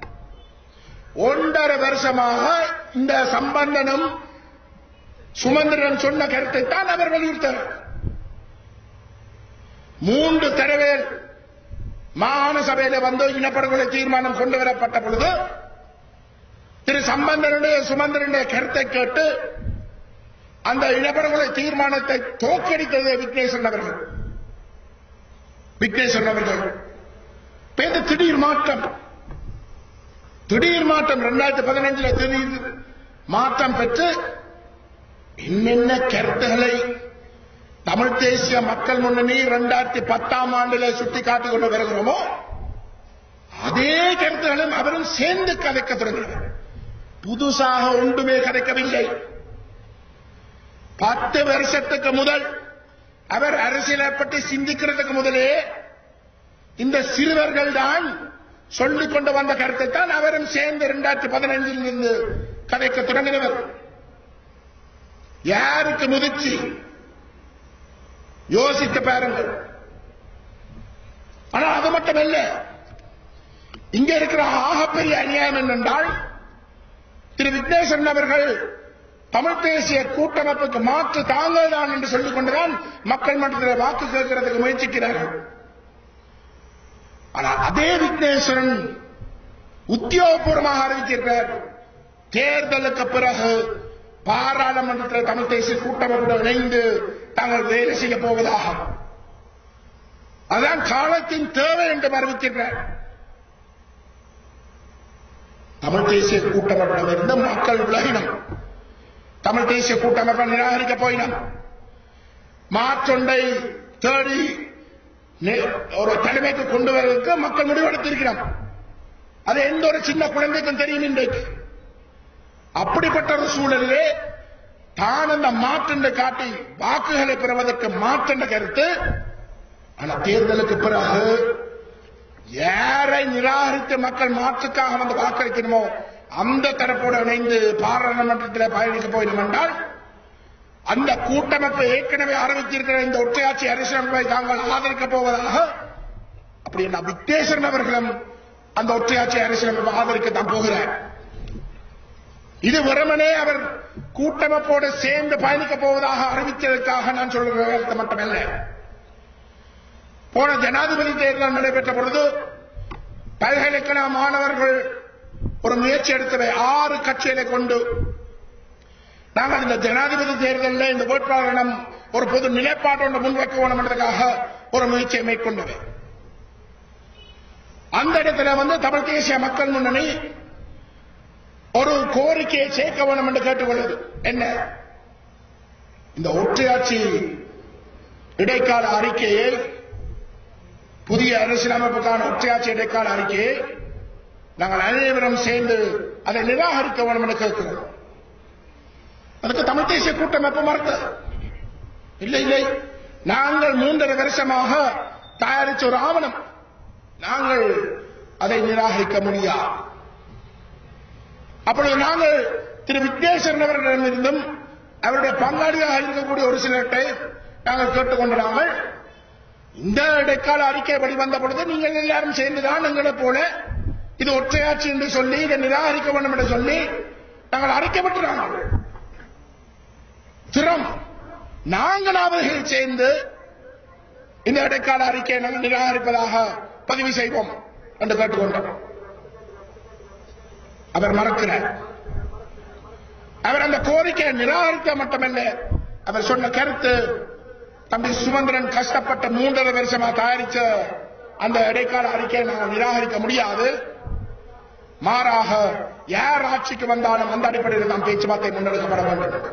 ஒன்றரை வருஷமாக இந்த சம்பந்தனும் சுமந்திரன் சொன்ன கருத்தை தான் அவர் வலியுறுத்தார் மூன்று தடவை மாகாண சபையில வந்து இனப்படுகொலை தீர்மானம் கொண்டு வரப்பட்ட பொழுது திரு சம்பந்தனுடைய சுமந்திரனுடைய கருத்தை கேட்டு அந்த இனப்படுகொலை தீர்மானத்தை தோற்கடித்தது விக்னேஸ்வரன் அவர்கள் விக்னேஸ்வரன் அவர்கள் பேத திடீர் மாற்றம் திடீர் மாற்றம் இரண்டாயிரத்தி பதினைஞ்சுல திடீர் மாற்றம் பெற்று என்னென்ன கருத்துகளை தமிழ் தேசிய மக்கள் முன்னணி இரண்டாயிரத்தி பத்தாம் ஆண்டில் சுட்டி காட்டிக் கொண்டு வருகிறோமோ அதே கருத்துகளும் அவரும் சேர்ந்து கதைக்க தொடங்கினார் புதுசாக ஒன்றுமே கதைக்கவில்லை பத்து வருஷத்துக்கு முதல் அவர் அரசியலை பற்றி சிந்திக்கிறதுக்கு முதலே இந்த சிறுவர்கள் தான் சொல்லிக் கொண்டு வந்த கருத்தை தான் அவரும் சேர்ந்து இரண்டாயிரத்தி பதினைஞ்சில் இருந்து கதைக்க தொடங்கினவர் யாருக்கு முதிர்ச்சி யோசித்து பாருங்கள் ஆனா அது மட்டுமல்ல இங்க இருக்கிற ஆகப்பெரிய அநியாயம் என்னென்றால் திரு விக்னேஸ்வரன் அவர்கள் தமிழ் தேசிய கூட்டமைப்புக்கு மாற்று தாங்கள் தான் என்று சொல்லிக் கொண்டுதான் மக்கள் மன்றத்தில் வாக்கு கேட்கிறதுக்கு முயற்சிக்கிறார்கள் ஆனால் அதே விக்னேஸ்வரன் உத்தியோகபூர்வமாக அறிவித்திருக்கிறார் தேர்தலுக்கு பிறகு பாராளுமன்றத்தில் தமிழ் தேசிய கூட்டமைப்புடன் இணைந்து தாங்கள் வேலை செய்ய போவதாக அதான் காலத்தின் தேவை என்று அறிவித்திருக்கிறார் தமிழ் தேசிய கூட்டமைப்பிடமிருந்து மக்கள் விலகினம் தமிழ் தேசிய கூட்டமைப்பை நிராகரிக்க போயினம் மாற்றொன்றை தேடி ஒரு தலைமைக்கு கொண்டு வருவதற்கு மக்கள் முடிவெடுத்திருக்கிறோம் அது எந்த ஒரு சின்ன குழந்தைக்கும் தெரியும் இன்றைக்கு அப்படிப்பட்ட ஒரு சூழலிலே தான் அந்த மாற்றென்று காட்டி வாக்குகளை பெறுவதற்கு மாற்றென்ற கருத்து ஆனால் தேர்தலுக்கு பிறகு யாரை நிராகரித்து மக்கள் மாற்றுக்காக வந்து வாக்களிக்கணுமோ அந்த தரப்போடு இணைந்து பாராளுமன்றத்தில் பயணிக்க போயிடும் என்றால் அந்த கூட்டமைப்பு ஏற்கனவே ஆரம்பித்திருக்கிற இந்த ஒற்றையாட்சி அரசியலமைப்பை தாங்கள் ஆதரிக்கப் போவதாக அப்படி என்ன விக்னேஸ்வரன் அவர்களும் அந்த ஒற்றையாட்சி அரசியலமைப்பை ஆதரிக்கத்தான் போகிறார் இது வெறுமனே அவர் கூட்டமைப்போடு சேர்ந்து பயணிக்கப் போவதாக அறிவித்ததற்காக நான் சொல்கிற கருத்து மட்டுமல்ல போன ஜனாதிபதி தேர்தல் நடைபெற்ற பொழுது பல்கலைக்கழக மாணவர்கள் ஒரு முயற்சி எடுத்தவை ஆறு கட்சிகளை கொண்டு நாங்கள் இந்த ஜனாதிபதி தேர்தலில் இந்த வேட்பாளரிடம் ஒரு பொது நிலைப்பாடு ஒன்று முன்வைக்க வேண்டும் என்பதற்காக ஒரு முயற்சியை மேற்கொண்டது அந்த இடத்துல வந்து தமிழ் தேசிய மக்கள் முன்னணி ஒரு கோரிக்கையை சேர்க்க வேண்டும் என்று கேட்டுக்கொள்வது என்ன இந்த ஒற்றையாட்சி இடைக்கால அறிக்கையை புதிய அரசியலமைப்புக்கான ஒற்றையாட்சி இடைக்கால அறிக்கையை நாங்கள் அனைவரும் சேர்ந்து அதை நிராகரிக்க வேண்டும் என்று கேட்கிறோம் அதுக்கு தமிழ் தேசிய கூட்டமைப்பு மறுத்த இல்லை இல்லை நாங்கள் மூன்றரை வருஷமாக தயாரிச்ச ஒரு ஆவணம் நாங்கள் அதை நிராகரிக்க முடியாது அப்பொழுது நாங்கள் திரு விக்னேஸ்வரன் அவர்களிடமிருந்தும் அவருடைய பங்காளியாக இருக்கக்கூடிய ஒரு சிலர்களை நாங்கள் கேட்டுக்கொண்டாங்கள் இந்த இடைக்கால அறிக்கை வெளிவந்த பொழுது நீங்கள் எல்லாரும் சேர்ந்துதான் எங்களை போல இது ஒற்றையாட்சி என்று சொல்லி இதை நிராகரிக்க வேண்டும் என்று சொல்லி நாங்கள் அறிக்கைப்பட்டுறாங்க திறம் நாங்கள் அவர்கள் சேர்ந்து இந்த இடைக்கால அறிக்கையை நாங்கள் நிராகரிப்பதாக பதிவு செய்வோம் என்று கேட்டுக்கொண்டோம் அவர் மறக்கிறார் அவர் அந்த கோரிக்கையை நிராகரிக்க மட்டுமல்ல அவர் சொன்ன கருத்து தம்பி சுமந்திரன் கஷ்டப்பட்ட மூன்றரை வருஷமா தயாரிச்ச அந்த இடைக்கால அறிக்கையை நாங்கள் நிராகரிக்க முடியாது மாறாக யார் ஆட்சிக்கு வந்தாலும் அந்த அடிப்படையில் தான் பேச்சுவார்த்தை முன்னெடுக்கப்பட வேண்டும்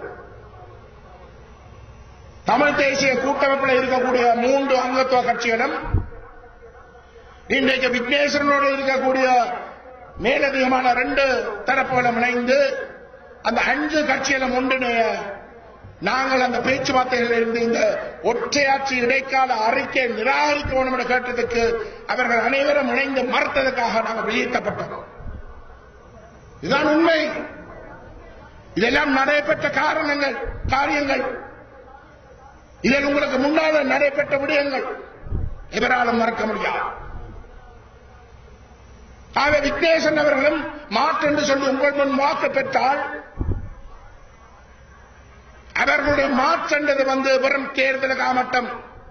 தமிழ் தேசிய கூட்டமைப்பில் இருக்கக்கூடிய மூன்று அங்கத்துவ கட்சிகளும் இன்றைக்கு விக்னேஸ்வரனோடு இருக்கக்கூடிய மேலதிகமான ரெண்டு தரப்புகளும் இணைந்து அந்த அஞ்சு கட்சிகளும் ஒன்றிணைய நாங்கள் அந்த பேச்சுவார்த்தைகளில் இருந்து இந்த ஒற்றையாட்சி இடைக்கால அறிக்கை நிராகரிக்க வேண்டும் என்ற கேட்டதுக்கு அவர்கள் அனைவரும் இணைந்து மறுத்ததற்காக நாங்கள் வெளியேற்றப்பட்டோம் இதுதான் உண்மை இதெல்லாம் நடைபெற்ற காரணங்கள் காரியங்கள் இதில் உங்களுக்கு முன்னால் நடைபெற்ற விடயங்கள் எவராலும் மறக்க முடியாது ஆக விக்னேசன் அவர்களும் மாற்று என்று சொல்லி உங்கள் முன் வாக்கு பெற்றால் அவர்களுடைய மாற்றென்றது வந்து வெறும் தேர்தலுக்கு ஆமட்டம்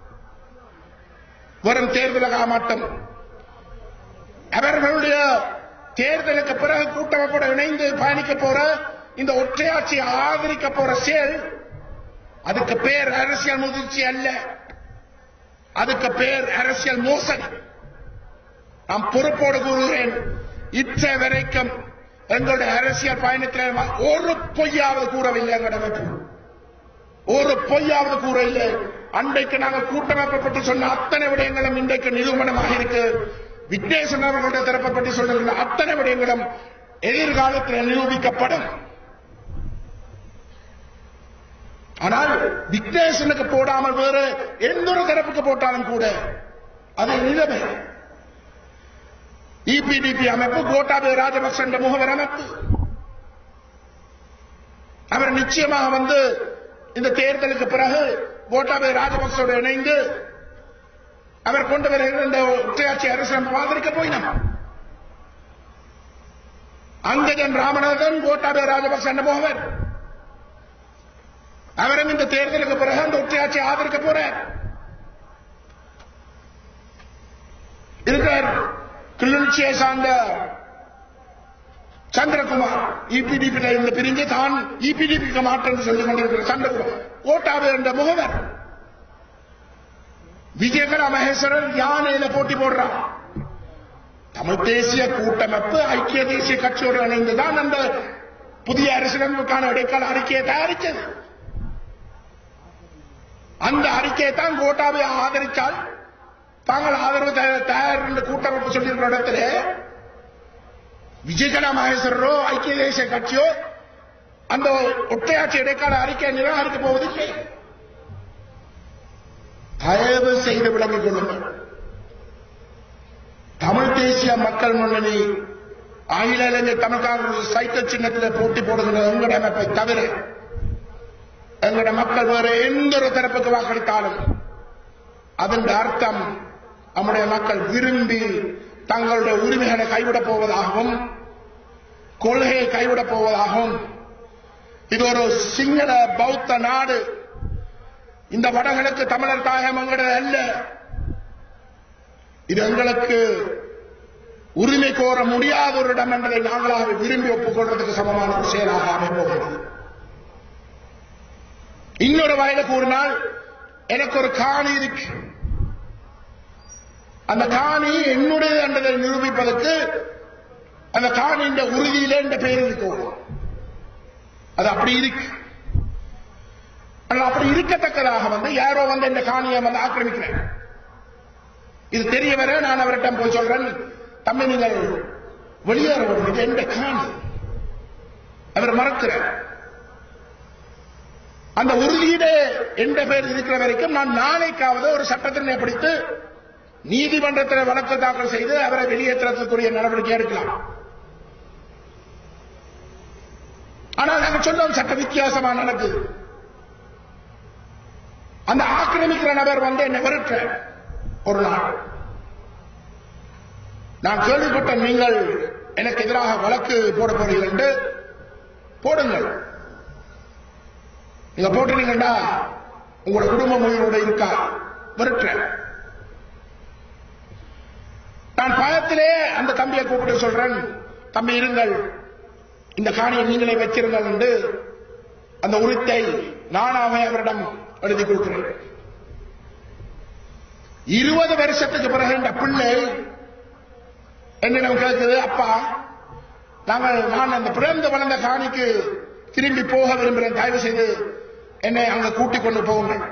வெறும் தேர்தலுக்கு ஆமட்டம் அவர்களுடைய தேர்தலுக்கு பிறகு கூட்டமைப்போடு இணைந்து பயணிக்க போற இந்த ஒற்றையாட்சியை ஆதரிக்க போற செயல் அதுக்கு பேர் அரசியல் முதிர்ச்சி அல்ல அதுக்கு பேர் அரசியல் மோசடி நான் பொறுப்போடு கூறுகிறேன் இற்ற வரைக்கும் எங்களுடைய அரசியல் பயணத்தில் ஒரு பொய்யாவது கூறவில்லை எங்களிடம் ஒரு பொய்யாவது கூறவில்லை அன்றைக்கு நாங்கள் கூட்டமைப்பை பற்றி சொன்ன அத்தனை விடயங்களும் இன்றைக்கு நிரூபணமாக இருக்கு விக்னேசன் அவர்களுடைய தரப்பை பற்றி சொல்லுகிற அத்தனை விடயங்களும் எதிர்காலத்தில் நிரூபிக்கப்படும் ஆனால் விக்னேசனுக்கு போடாமல் வேறு எந்த ஒரு தரப்புக்கு போட்டாலும் கூட அது நிலைமை இபிடிபி அமைப்பு கோட்டாபய ராஜபக்ச என்ற முகவர் அமைப்பு அவர் நிச்சயமாக வந்து இந்த தேர்தலுக்கு பிறகு கோட்டாபய ராஜபக்சோடு இணைந்து அவர் கொண்டு வருகிற இந்த ஒற்றையாட்சி அரசு நம்ம ஆதரிக்க போயினோம் அங்கஜன் ராமநாதன் கோட்டாபய ராஜபக்ச என்ற முகவர் அவரும் இந்த தேர்தலுக்கு பிறகு அந்த ஒற்றையாட்சி ஆதரிக்க போறார் இருக்கிறார் கிளிநொச்சியை சார்ந்த சந்திரகுமார் இபிடிபி இருந்து பிரிஞ்சு தான் இபிடிபிக்கு மாற்றம் சொல்லிக் கொண்டிருக்கிற சந்திரகுமார் ஓட்டாவே என்ற முகவர் விஜயகரா மகேஸ்வரர் யானையில போட்டி போடுறார் தமிழ் தேசிய கூட்டமைப்பு ஐக்கிய தேசிய கட்சியோடு இணைந்துதான் அந்த புதிய அரசியலமைப்புக்கான இடைக்கால அறிக்கையை தயாரித்தது அந்த அறிக்கையை தான் கோட்டாவை ஆதரித்தால் தாங்கள் ஆதரவு தயார் என்று கூட்டமைப்பு சொல்லியிருக்கிற இடத்துல விஜயகலா மகேஸ்வரரோ ஐக்கிய தேசிய கட்சியோ அந்த ஒற்றையாட்சி இடைக்கால அறிக்கையை நிராகரிக்க போவதில்லை தயவு செய்து விளங்கிக் கொள்ளுங்கள் தமிழ் தேசிய மக்கள் முன்னணி அகில இலங்கை தமிழ் காங்கிரஸ் சைக்கிள் சின்னத்தில் போட்டி போடுகிற எங்களுடைய அமைப்பை தவிர எங்களுடைய மக்கள் வேறு எந்த ஒரு தரப்புக்கு வாக்களித்தாலும் அதன் அர்த்தம் நம்முடைய மக்கள் விரும்பி தங்களுடைய உரிமைகளை கைவிடப் போவதாகவும் கொள்கையை கைவிடப் போவதாகவும் இது ஒரு சிங்கள பௌத்த நாடு இந்த வடகிழக்கு தமிழர் தாயகம் எங்களது அல்ல இது எங்களுக்கு உரிமை கோர முடியாத ஒரு இடம் என்பதை நாங்களாக விரும்பி ஒப்புக்கொள்றதுக்கு சமமான ஒரு செயலாக அமைப்போகிறது இன்னொரு வயல கூறினால் எனக்கு ஒரு காணி இருக்கு அந்த காணி என்னுடையது என்பதை நிரூபிப்பதற்கு அந்த காணியின் உறுதியிலே இந்த பெயர் இருக்கு அது அப்படி இருக்கு ஆனால் அப்படி இருக்கத்தக்கதாக வந்து யாரோ வந்து இந்த காணியை வந்து ஆக்கிரமிக்கிறேன் இது தெரிய வர நான் அவரிடம் போய் சொல்றேன் தம்பி நீங்கள் வெளியேற வேண்டும் இது எந்த காணி அவர் மறக்கிறார் அந்த உறுதியிலே எந்த பேர் இருக்கிற வரைக்கும் நான் நாளைக்காவது ஒரு சட்டத்தினை பிடித்து நீதிமன்றத்தில் வழக்கு தாக்கல் செய்து அவரை வெளியேற்றத்துக்குரிய நடவடிக்கை எடுக்கலாம் ஆனால் நாங்கள் சொன்னோம் சட்ட வித்தியாசமா நடக்குது அந்த ஆக்கிரமிக்கிற நபர் வந்து என்னை வெறுக்க ஒரு நாள் நான் கேள்விப்பட்ட நீங்கள் எனக்கு எதிராக வழக்கு போட போறீர்கள் என்று போடுங்கள் நீங்க போட்டுனீங்கன்னா உங்களோட குடும்பம் உயிரோட இருக்கா விரட்டுற நான் பயத்திலே அந்த தம்பியை கூப்பிட்டு சொல்றேன் தம்பி இருங்கள் இந்த காணியை நீங்களே வச்சிருங்கள் என்று அந்த உரித்தை நானாவே அவரிடம் எழுதி கொடுக்கிறேன் இருபது வருஷத்துக்கு பிறகு இந்த பிள்ளை என்னிடம் கேட்குது அப்பா நாங்கள் நான் அந்த பிறந்து வளர்ந்த காணிக்கு திரும்பி போக விரும்புகிறேன் தயவு செய்து என்னை அங்க கூட்டிக் கொண்டு போகுங்கள்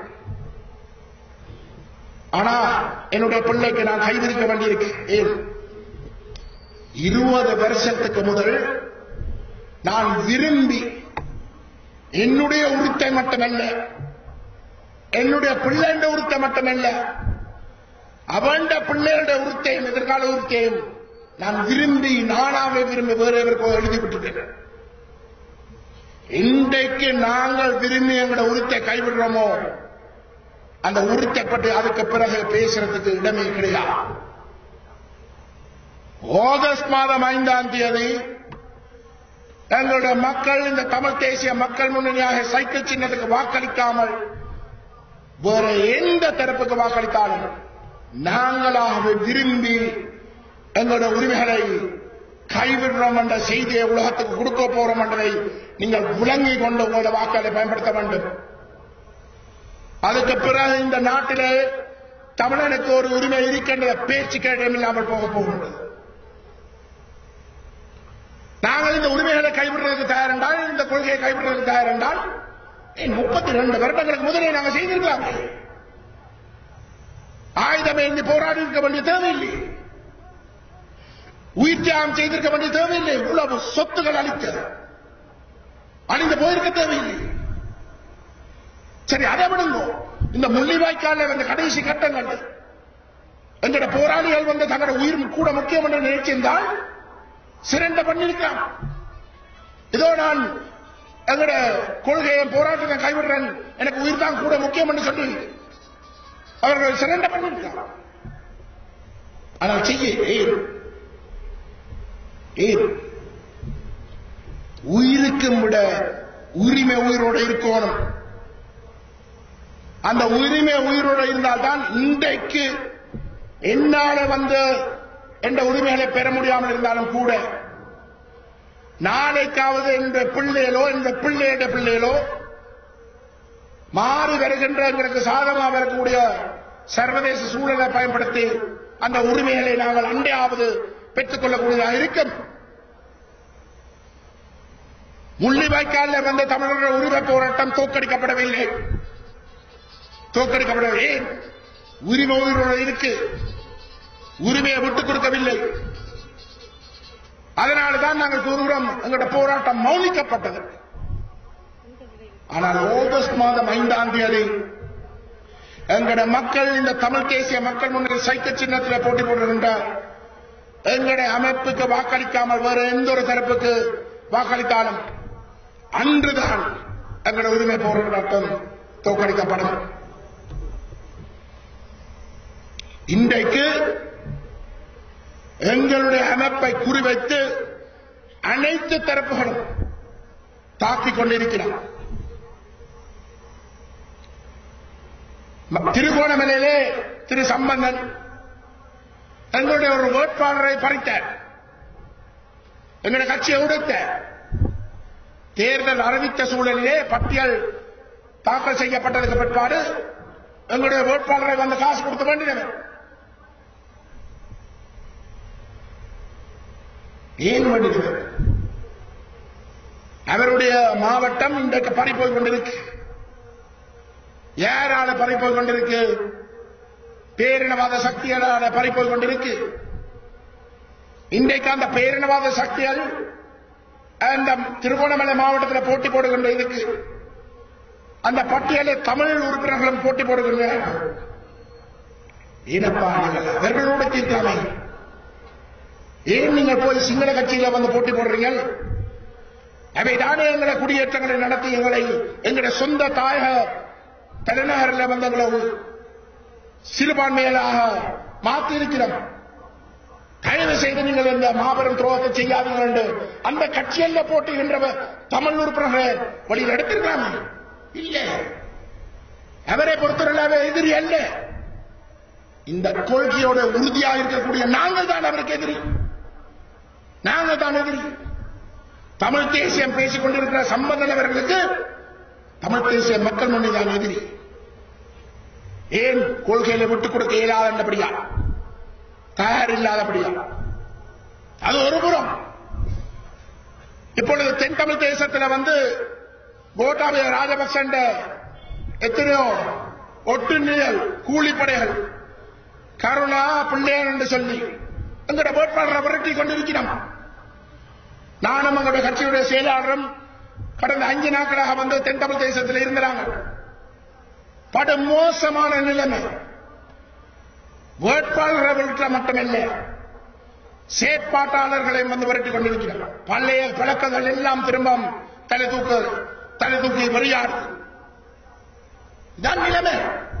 ஆனா என்னுடைய பிள்ளைக்கு நான் கைவிரிக்க வேண்டியிருக்கு ஏன் இருபது வருஷத்துக்கு முதல் நான் விரும்பி என்னுடைய உரித்தை மட்டுமல்ல என்னுடைய பிள்ளைண்ட உரித்தை மட்டுமல்ல அவண்ட பிள்ளைகளுடைய உரித்தையும் எதிர்கால உரித்தையும் நான் விரும்பி நானாவே விரும்பி வேறு எவருக்கோ எழுதி விட்டுட்டேன் இன்றைக்கு நாங்கள் விரும்பி எங்களோட உரித்தை கைவிடுறோமோ அந்த உரித்தை பற்றி அதுக்கு பிறகு பேசுறதுக்கு இடமே கிடையாது ஆகஸ்ட் மாதம் ஐந்தாம் தேதி எங்களுடைய மக்கள் இந்த தமிழ் தேசிய மக்கள் முன்னணியாக சைக்கிள் சின்னத்துக்கு வாக்களிக்காமல் வேற எந்த தரப்புக்கு வாக்களித்தாலும் நாங்களாகவே விரும்பி எங்களுடைய உரிமைகளை கைவிடுறோம் என்ற செய்தியை உலகத்துக்கு கொடுக்க போறோம் என்பதை நீங்கள் விளங்கி கொண்டு உங்களுடைய வாக்களை பயன்படுத்த வேண்டும் அதுக்கு பிறகு இந்த நாட்டிலே தமிழனுக்கு ஒரு உரிமை இருக்கின்ற பேச்சு கேட்டமில்லாமல் போக போகின்றது நாங்கள் இந்த உரிமைகளை கைவிடுறதுக்கு தயார் என்றால் இந்த கொள்கையை கைவிடுறதுக்கு தயார் என்றால் முப்பத்தி ரெண்டு வருடங்களுக்கு முதலே நாங்கள் செய்திருக்கலாம் ஆயுதமே இந்த போராடி இருக்க வேண்டிய தேவையில்லை உயிர் தியாகம் செய்திருக்க வேண்டிய தேவையில்லை இவ்வளவு சொத்துகள் அளிக்க அழிந்து போயிருக்க தேவையில்லை சரி அதை விடுங்க இந்த முள்ளிவாய்க்கால வந்த கடைசி கட்டங்கள் எங்கட போராளிகள் வந்து தங்களோட உயிர் கூட முக்கியம் என்று நினைச்சிருந்தால் சிறந்த பண்ணிருக்கலாம் இதோ நான் எங்கட கொள்கையை போராட்டத்தை கைவிடுறேன் எனக்கு உயிர் தான் கூட முக்கியம் என்று சொல்லி அவர்கள் சிறந்த பண்ணிருக்கலாம் ஆனால் செய்ய ஏன் ஏன் உயிருக்கும் விட உரிமை உயிரோட இருக்கணும் அந்த உரிமை உயிரோட இருந்தால்தான் இன்றைக்கு என்னால வந்து என்ற உரிமைகளை பெற முடியாமல் இருந்தாலும் கூட நாளைக்காவது இந்த பிள்ளைகளோ இந்த பிள்ளையோட பிள்ளைகளோ மாறி வருகின்ற எங்களுக்கு சாதகமாக வரக்கூடிய சர்வதேச சூழலை பயன்படுத்தி அந்த உரிமைகளை நாங்கள் அண்டையாவது பெற்றுக் கொள்ளக்கூடியதாக இருக்கும் முள்ளிவாய்க்காலில் வந்த தமிழர்கள் உரிமை போராட்டம் தோற்கடிக்கப்படவில்லை தோற்கடிக்கப்படவில்லை ஏன் உரிமை உயிரோடு இருக்கு உரிமையை விட்டுக் கொடுக்கவில்லை அதனால்தான் நாங்கள் கூறுகிறோம் எங்களோட போராட்டம் மௌனிக்கப்பட்டது ஆனால் ஆகஸ்ட் மாதம் ஐந்தாம் தேதி எங்கட மக்கள் இந்த தமிழ் தேசிய மக்கள் முன்னிலை சைக்கிள் சின்னத்தில் போட்டி போடுகின்ற எங்களுடைய அமைப்புக்கு வாக்களிக்காமல் வேறு எந்த ஒரு தரப்புக்கு வாக்களித்தாலும் அன்றுதான் எங்களுடைய உரிமை போராட்டம் தோற்கடிக்கப்படும் இன்றைக்கு எங்களுடைய அமைப்பை குறிவைத்து அனைத்து தரப்புகளும் தாக்கிக் கொண்டிருக்கிறார் திருகோணமலையிலே திரு சம்பந்தன் எங்களுடைய ஒரு வேட்பாளரை பறித்த எங்களுடைய கட்சியை உடைத்த தேர்தல் அறிவித்த சூழலிலே பட்டியல் தாக்கல் செய்யப்பட்டதுக்கு பிற்பாடு எங்களுடைய வேட்பாளரை வந்து காசு கொடுக்க வேண்டியவர் ஏன் வேண்டியவர் அவருடைய மாவட்டம் இன்றைக்கு பறிப்போய் கொண்டிருக்கு யாரால பறிப்போய் கொண்டிருக்கு பேரினவாத சக்திகளால பறிப்போய் கொண்டிருக்கு இன்றைக்கு அந்த பேரினவாத சக்திகள் அந்த திருகோணமலை மாவட்டத்தில் போட்டி போடுகின்ற இதுக்கு அந்த பட்டியலில் தமிழ் உறுப்பினர்களும் போட்டி போடுகின்றனர் ஏனப்பா நீங்கள் அவர்களோடு தீர்க்கலாமே ஏன் நீங்கள் போய் சிங்கள கட்சியில வந்து போட்டி போடுறீங்க அவை தானே எங்களை குடியேற்றங்களை நடத்தி எங்களை எங்களுடைய சொந்த தாயக தலைநகரில் வந்து எங்களை சிறுபான்மையிலாக மாற்றி இருக்கிறோம் தயவு செய்து நீங்கள் இந்த மாபெரும் துரோகத்தை செய்யாதீர்கள் என்று அந்த கட்சியில் போட்டுகின்ற தமிழ் உறுப்பினர்களை வழியில் எடுத்திருக்கலாமே இல்ல அவரை பொறுத்தவரை எதிரி அல்ல இந்த கொள்கையோட உறுதியாக இருக்கக்கூடிய நாங்கள் தான் அவருக்கு எதிரி நாங்கள் தான் எதிரி தமிழ் தேசியம் பேசிக் கொண்டிருக்கிற சம்பந்தன் அவர்களுக்கு தமிழ் தேசிய மக்கள் முன்னணி தான் எதிரி ஏன் கொள்கையில விட்டுக் கொடுக்க இயலாதபடியா தயார் இல்லாதபடியா அது ஒரு புறம் இப்பொழுது தென் தமிழ் தேசத்தில் வந்து கோட்டாபய ராஜபக்சண்ட எத்தனையோ ஒட்டு நிழல் கூலிப்படைகள் கருணா பிள்ளையன் என்று சொல்லி எங்கட வேட்பாளரை விரட்டி கொண்டிருக்கிறோம் நானும் எங்களுடைய கட்சியுடைய செயலாளரும் கடந்த அஞ்சு நாட்களாக வந்து தென் தமிழ் தேசத்தில் இருந்தாங்க படு மோசமான நிலைமை வேட்பாளரை விரட்ட மட்டுமல்ல செயற்பாட்டாளர்களை வந்து விரட்டிக் கொண்டிருக்கிறார் பழைய பழக்கங்கள் எல்லாம் திரும்ப தலை தூக்க தலை தூக்கி வெளியாடு இதான் நிலைமை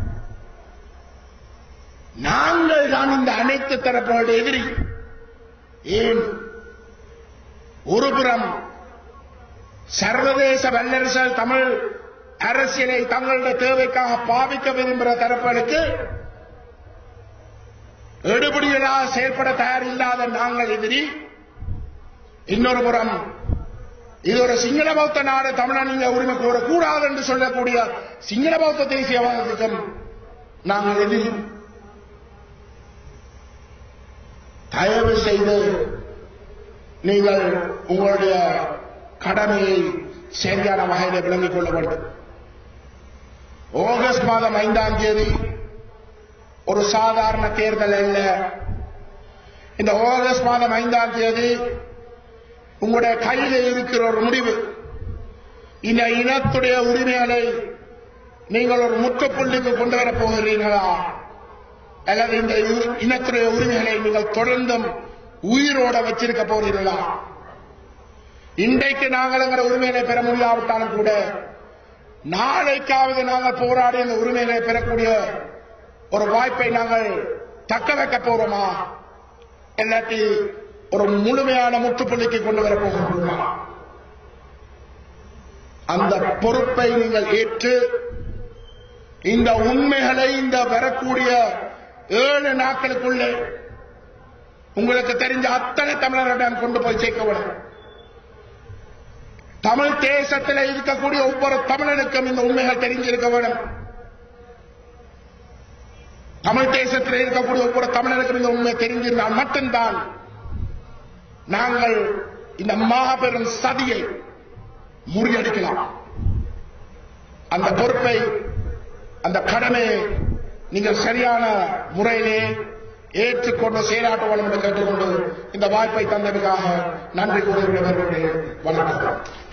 நாங்கள் தான் இந்த அனைத்து தரப்போட எதிரி ஏன் ஒருபுறம் சர்வதேச வல்லரசல் தமிழ் அரசியலை தங்களுடைய தேவைக்காக பாவிக்க விரும்புகிற தரப்புகளுக்கு எடுபடிகளாக செயல்பட தயாரில்லாத நாங்கள் எதிரி இன்னொரு புறம் இது ஒரு சிங்கள பௌத்த நாடு தமிழனில உரிமை கூறக்கூடாது என்று சொல்லக்கூடிய சிங்கள பௌத்த தேசியவாதத்துக்கும் நாங்கள் எதிரி தயவு செய்து நீங்கள் உங்களுடைய கடமையை சரியான வகையில் விளங்கிக் கொள்ள வேண்டும் ஆகஸ்ட் மாதம் ஐந்தாம் தேதி ஒரு சாதாரண தேர்தல் அல்ல இந்த ஆகஸ்ட் மாதம் ஐந்தாம் தேதி உங்களுடைய கையில் இருக்கிற ஒரு முடிவு இந்த இனத்துடைய உரிமைகளை நீங்கள் ஒரு முற்றுப்புள்ளிக்கு கொண்டு வரப் போகிறீர்களா அல்லது இந்த இனத்துடைய உரிமைகளை நீங்கள் தொடர்ந்தும் உயிரோட வச்சிருக்க போகிறீர்களா இன்றைக்கு நாங்கள் எங்கள் உரிமைகளை பெற முடியாவிட்டாலும் கூட நாளைக்காவது நாங்கள் போராடி இந்த உரிமைகளை பெறக்கூடிய ஒரு வாய்ப்பை நாங்கள் தக்க வைக்க போறோமா இல்லாட்டி ஒரு முழுமையான முற்றுப்புள்ளிக்கு கொண்டு வர போகிறோமா அந்த பொறுப்பை நீங்கள் ஏற்று இந்த உண்மைகளை இந்த வரக்கூடிய ஏழு நாட்களுக்குள்ளே உங்களுக்கு தெரிஞ்ச அத்தனை தமிழரிடம் கொண்டு போய் சேர்க்க வேண்டும் தமிழ் தேசத்தில் இருக்கக்கூடிய ஒவ்வொரு தமிழனுக்கும் இந்த உண்மைகள் தெரிஞ்சிருக்க வேண்டும் தமிழ் தேசத்தில் இருக்கக்கூடிய ஒவ்வொரு தமிழனுக்கும் இந்த உண்மை தெரிஞ்சிருந்தால் மட்டும்தான் நாங்கள் இந்த மாபெரும் சதியை முறியடிக்கலாம் அந்த பொறுப்பை அந்த கடமையை நீங்கள் சரியான முறையிலே ஏற்றுக்கொண்டு செயலாற்ற வேண்டும் என்று கேட்டுக்கொண்டு இந்த வாய்ப்பை தந்ததுக்காக நன்றி கூறுகிறவர்களுடைய வணக்கம்